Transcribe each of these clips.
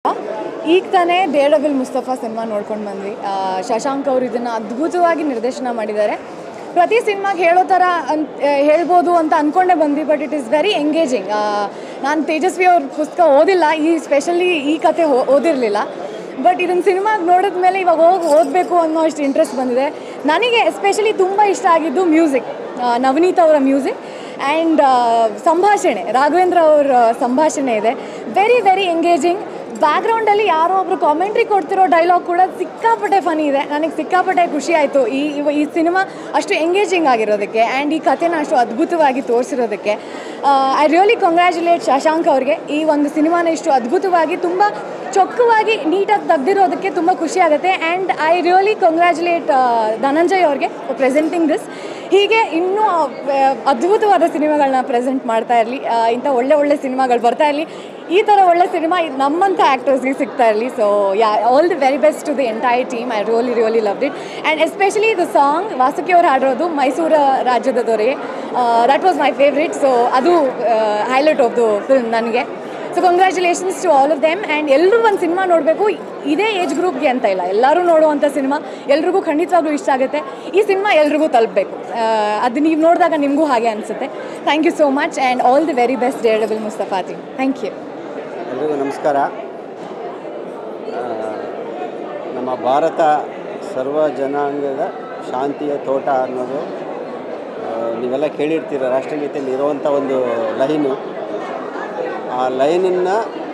ಈಗ ತಾನೇ ಡೇಡವಿಲ್ ಮುಸ್ತಫಾ ಸಿನಿಮಾ ನೋಡ್ಕೊಂಡು ಬಂದ್ವಿ ಆ, ಶಶಾಂಕ್ ಅವರು ಇದನ್ನು ಅದ್ಭುತವಾಗಿ ನಿರ್ದೇಶನ ಮಾಡಿದ್ದಾರೆ ಪ್ರತಿ ಸಿನಿಮಾಗೆ ಹೇಳೋ ಥರ ಅಂತ ಹೇಳ್ಬೋದು ಅಂತ ಅಂದ್ಕೊಂಡೇ ಬಂದ್ವಿ but it is very engaging ನಾನು ತೇಜಸ್ವಿ ಅವ್ರ ಪುಸ್ತಕ ಓದಿಲ್ಲ ಈ ಸ್ಪೆಷಲಿ ಈ ಕತೆ ಓ- ಓದಿರಲಿಲ್ಲ ಬಟ್ ಇದನ್ನು ಸಿನಿಮಾಗೆ ನೋಡಿದ ಮೇಲೆ ಇವಾಗ ಹೋಗಿ ಓದಬೇಕು ಅನ್ನೋ ಅಷ್ಟು ಇಂಟ್ರೆಸ್ಟ್ ಬಂದಿದೆ ನನಗೆ ಎಸ್ಪೆಷಲಿ ತುಂಬ ಇಷ್ಟ ಆಗಿದ್ದು ಮ್ಯೂಸಿಕ್ ನವನೀತ್ ಅವರ ಮ್ಯೂಸಿಕ್ ಆ್ಯಂಡ್ ಸಂಭಾಷಣೆ ರಾಘವೇಂದ್ರ ಅವರ ಸಂಭಾಷಣೆ ಇದೆ ವೆರಿ ವೆರಿ ಎಂಗೇಜಿಂಗ್ ಬ್ಯಾಕ್ಗ್ರೌಂಡಲ್ಲಿ ಯಾರೋ ಒಬ್ರು ಕಾಮೆಂಟ್ರಿ ಕೊಡ್ತಿರೋ ಡೈಲಾಗ್ ಕೂಡ ಸಿಕ್ಕಾಪಟ್ಟೆ ಫನಿ ಇದೆ ನನಗೆ ಸಿಕ್ಕಾಪಟ್ಟೆ ಖುಷಿ ಆಯಿತು ಈ ಇವ- ಈ ಸಿನಿಮಾ ಅಷ್ಟು ಎಂಗೇಜಿಂಗ್ ಆಗಿರೋದಕ್ಕೆ ಆ್ಯಂಡ್ ಈ ಕಥೆನ ಅಷ್ಟು ಅದ್ಭುತವಾಗಿ ತೋರಿಸಿರೋದಕ್ಕೆ ಐ ರಿಯಲಿ ಕಂಗ್ರ್ಯಾಚುಲೇಟ್ ಶಶಾಂಕ್ ಅವ್ರಿಗೆ ಈ ಒಂದು ಸಿನಿಮಾನ ಇಷ್ಟು ಅದ್ಭುತವಾಗಿ ತುಂಬ ಚೊಕ್ಕವಾಗಿ ನೀಟಾಗಿ ತೆಗ್ದಿರೋದಕ್ಕೆ ತುಂಬ ಖುಷಿ ಆಗುತ್ತೆ and I really congratulate Dhananjay ಅವ್ರಿಗೆ ಪ್ರೆಸೆಂಟಿಂಗ್ ದಿಸ್ ಹೀಗೆ ಇನ್ನೂ ಆ, ಅದ್ಭುತವಾದ ಸಿನಿಮಾಗಳನ್ನ ಪ್ರೆಸೆಂಟ್ ಮಾಡ್ತಾ ಇರಲಿ ಇಂಥ ಒಳ್ಳೆ ಒಳ್ಳೆ ಸಿನಿಮಾಗಳು ಬರ್ತಾ ಇರಲಿ ಈ ಥರ ಒಳ್ಳೆ ಸಿನಿಮಾ ನಮ್ಮಂಥ ಆ್ಯಕ್ಟರ್ಸ್ಗೆ ಸಿಗ್ತಾ ಇರಲಿ so yeah all the very best to the entire team I really really love it and especially ಇದು ಸಾಂಗ್ ವಾಸುಕಿ ಅವರು ಹಾಡಿರೋದು ಮೈಸೂರು ರಾಜ್ಯದ ದೊರೆ that was my favourite so ಅದು ಹೈಲೈಟ್ ಆಫ್ ದು ಫಿಲ್ಮ್ ನನಗೆ so congratulations to all of them and ಎಲ್ಲರೂ ಒಂದು cinema ನೋಡಬೇಕು ಇದೇ ಏಜ್ ಗ್ರೂಪ್ಗೆ ಅಂತ ಇಲ್ಲ ಎಲ್ಲರೂ ನೋಡುವಂಥ ಸಿನಿಮಾ ಎಲ್ರಿಗೂ ಖಂಡಿತವಾಗ್ಲೂ ಇಷ್ಟ ಆಗುತ್ತೆ ಈ ಸಿನಿಮಾ ಎಲ್ರಿಗೂ ತಲುಪಬೇಕು ಅದು ನೀವು ನೋಡಿದಾಗ ನಿಮಗೂ ಹಾಗೆ ಅನಿಸುತ್ತೆ thank you so much and all the very best Daredevil Musthafa team thank you ಎಲ್ರಿಗೂ ನಮಸ್ಕಾರ ಆ, ನಮ್ಮ ಭಾರತ ಸರ್ವ ಜನಾಂಗದ ಶಾಂತಿಯ ತೋಟ ಅನ್ನೋದು ಆ, ನೀವೆಲ್ಲ ಕೇಳಿರ್ತೀರ ರಾಷ್ಟ್ರಗೀತೆಯಲ್ಲಿ ಇರುವಂಥ ಒಂದು ಲೈನು ಆ ಲೈನನ್ನು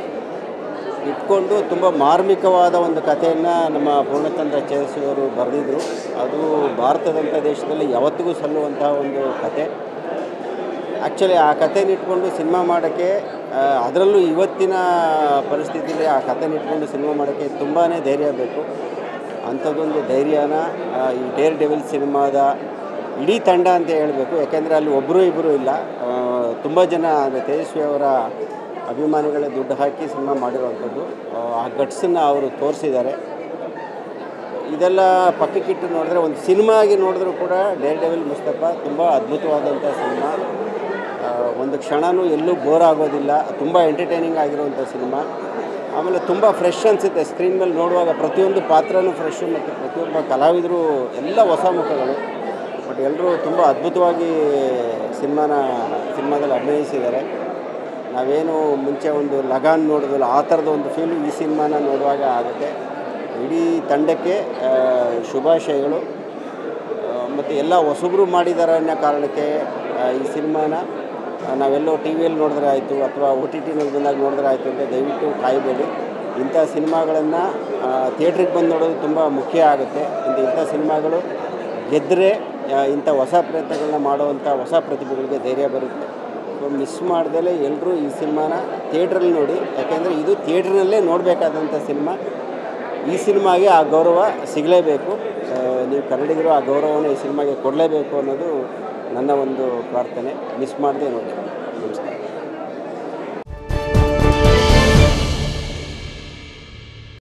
ಇಟ್ಕೊಂಡು ತುಂಬ ಮಾರ್ಮಿಕವಾದ ಒಂದು ಕಥೆಯನ್ನು ನಮ್ಮ ಪೂರ್ಣಚಂದ್ರ ಚೇತಸ್ವಿಯವರು ಬರೆದಿದ್ರು ಅದು ಭಾರತದಂಥ ದೇಶದಲ್ಲಿ ಯಾವತ್ತಿಗೂ ಸಲ್ಲುವಂಥ ಒಂದು ಕತೆ ಆ್ಯಕ್ಚುಲಿ ಆ ಕಥೆನ ಇಟ್ಕೊಂಡು ಸಿನಿಮಾ ಮಾಡೋಕ್ಕೆ ಅದರಲ್ಲೂ ಇವತ್ತಿನ ಪರಿಸ್ಥಿತಿಯಲ್ಲಿ ಆ ಕಥೆನ ಇಟ್ಕೊಂಡು ಸಿನಿಮಾ ಮಾಡೋಕ್ಕೆ ತುಂಬಾ ಧೈರ್ಯ ಬೇಕು ಅಂಥದ್ದೊಂದು ಧೈರ್ಯನ ಆ, ಈ ಡೇರ್ ಡೆವಿಲ್ ಸಿನಿಮಾದ ಇಡೀ ತಂಡ ಅಂತ ಹೇಳಬೇಕು ಯಾಕೆಂದರೆ ಅಲ್ಲಿ ಒಬ್ಬರು ಇಬ್ಬರು ಇಲ್ಲ ತುಂಬ ಜನ ಅಂದರೆ ತೇಜಸ್ವಿ ಅವರ ಅಭಿಮಾನಿಗಳೇ ದುಡ್ಡು ಹಾಕಿ ಸಿನಿಮಾ ಮಾಡಿರುವಂಥದ್ದು ಆ, ಆ ಗಟ್ಸನ್ನು ಅವರು ತೋರಿಸಿದ್ದಾರೆ ಇದೆಲ್ಲ ಪಕ್ಕಕ್ಕಿಟ್ಟು ನೋಡಿದ್ರೆ ಒಂದು ಸಿನಿಮಾ ಆಗಿ ನೋಡಿದ್ರೂ ಕೂಡ ಡೇರ್ ಡೆವಿಲ್ ಮುಸ್ತಫಾ ತುಂಬ ಅದ್ಭುತವಾದಂಥ ಸಿನಿಮಾ ಆ, ಒಂದು ಕ್ಷಣನೂ ಎಲ್ಲೂ ಬೋರ್ ಆಗೋದಿಲ್ಲ ತುಂಬ ಎಂಟರ್ಟೈನಿಂಗ್ ಆಗಿರುವಂಥ ಸಿನಿಮಾ ಆಮೇಲೆ ತುಂಬ ಫ್ರೆಶ್ ಅನಿಸುತ್ತೆ ಸ್ಕ್ರೀನ್ ಮೇಲೆ ನೋಡುವಾಗ ಪ್ರತಿಯೊಂದು ಪಾತ್ರನೂ ಫ್ರೆಶ್ಶು ಮತ್ತು ಪ್ರತಿಯೊಬ್ಬ ಕಲಾವಿದರು ಎಲ್ಲ ಹೊಸ ಮುಖಗಳು ಬಟ್ ಎಲ್ಲರೂ ತುಂಬ ಅದ್ಭುತವಾಗಿ ಸಿನಿಮಾನ ಸಿನಿಮಾದಲ್ಲಿ ಅಭಿನಯಿಸಿದ್ದಾರೆ ನಾವೇನು ಮುಂಚೆ ಒಂದು ಲಗಾನ್ ನೋಡೋದಿಲ್ಲ ಆ ಥರದ ಒಂದು ಫೀಲು ಈ ಸಿನಿಮಾನ ನೋಡುವಾಗ ಆಗುತ್ತೆ ಇಡೀ ತಂಡಕ್ಕೆ ಆ, ಶುಭಾಶಯಗಳು ಮತ್ತು ಎಲ್ಲ ಹೊಸಬ್ರು ಮಾಡಿದ್ದಾರೆ ಅನ್ನೋ ಕಾರಣಕ್ಕೆ ಆ, ಈ ಸಿನಿಮಾನ ಆ, ನಾವೆಲ್ಲೋ ಟಿ ವಿಯಲ್ಲಿ ನೋಡಿದ್ರೆ ಆಯಿತು ಅಥವಾ ಒ ಟಿ ಟಿನಲ್ಲಿ ಬಂದಾಗ ನೋಡಿದ್ರೆ ಆಯಿತು ಅಂತ ದಯವಿಟ್ಟು ಕಾಯಬೇಡಿ ಇಂಥ ಸಿನಿಮಾಗಳನ್ನು ಥಿಯೇಟ್ರಿಗೆ ಬಂದು ನೋಡೋದು ತುಂಬ ಮುಖ್ಯ ಆಗುತ್ತೆ ಇಂಥ ಇಂಥ ಸಿನಿಮಾಗಳು ಗೆದ್ದರೆ ಇಂಥ ಹೊಸ ಪ್ರಯತ್ನಗಳನ್ನ ಮಾಡುವಂಥ ಹೊಸ ಪ್ರತಿಭೆಗಳಿಗೆ ಧೈರ್ಯ ಬರುತ್ತೆ ಸೊ ಮಿಸ್ ಮಾಡ್ದಲೇ ಎಲ್ಲರೂ ಈ ಸಿನಿಮಾನ ಥಿಯೇಟ್ರಲ್ಲಿ ನೋಡಿ ಯಾಕೆಂದರೆ ಇದು ಥಿಯೇಟ್ರ್ನಲ್ಲೇ ನೋಡಬೇಕಾದಂಥ ಸಿನಿಮಾ ಈ ಸಿನಿಮಾಗೆ ಆ ಗೌರವ ಸಿಗಲೇಬೇಕು ಆ, ನೀವು ಕನ್ನಡಿಗರು ಆ ಗೌರವವನ್ನು ಈ ಸಿನಿಮಾಗೆ ಕೊಡಲೇಬೇಕು ಅನ್ನೋದು ನನ್ನ ಒಂದು ಪ್ರಾರ್ಥನೆ ಮಿಸ್ ಮಾಡದೆ ನೋಡಿ ನಮಸ್ಕಾರ